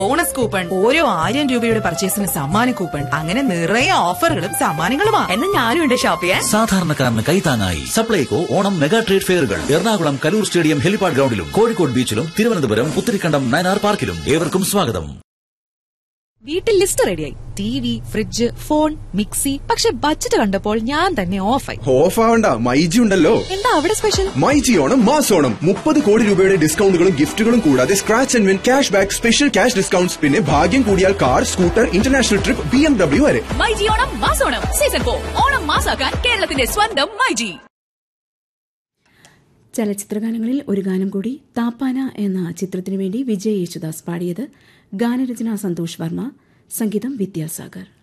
bonus coupon ഓരോ ആയിരം രൂപയുടെ പർച്ചേസിന് സമ്മാന കൂപ്പൺ അങ്ങനെ നിറയെ ഓഫറുകളും സമ്മാനങ്ങളുമാ എന്നാ ഞാനും ഉണ്ട് ഷോപ്പ് ചെയ്യാൻ സാധാരണക്കാരന് കൈത്താങ്ങായി സപ്ലൈകോ ഓണം മെഗാ ട്രേഡ് ഫെയറുകൾ എറണാകുളം കലൂർ സ്റ്റേഡിയം ഹെലിപാഡ് ഗ്രൗണ്ടിലും കോഴിക്കോട് ബീച്ചിലും തിരുവനന്തപുരം പുത്തിരിക്കണ്ടം നയനാർ പാർക്കിലും ഏവർക്കും സ്വാഗതം വീട്ടിൽ ലിസ്റ്റ് റെഡിയായി T V fridge phone mixie പക്ഷെ ബഡ്ജറ്റ് കണ്ടപ്പോൾ ഞാൻ തന്നെ ഓഫായി ഓഫ് ആവണ്ട മൈജി ഉണ്ടല്ലോ എന്താ അവിടെ സ്പെഷ്യൽ മൈജി ഓണം മാസ് ഓണം മുപ്പത് കോടി രൂപയുടെ ഡിസ്കൗണ്ടുകളും ഗിഫ്റ്റുകളും കൂടാതെ scratch and win cash back special cash discounts പിന്നെ ഭാഗ്യം കൂടിയാൽ car scooter international trip B M W വരെ മൈജി ഓണം മാസോണം സീസൺ ഫോർ ഓണം മാസാക്കാൻ കേരളത്തിന്റെ സ്വന്തം മൈജി ചലച്ചിത്രഗാനങ്ങളിൽ ഒരു ഗാനം കൂടി താപ്പാന എന്ന ചിത്രത്തിനു വേണ്ടി വിജയ് യേശുദാസ് പാടിയത് ഗാനരചന സന്തോഷ് വർമ്മ സംഗീതം വിദ്യാസാഗർ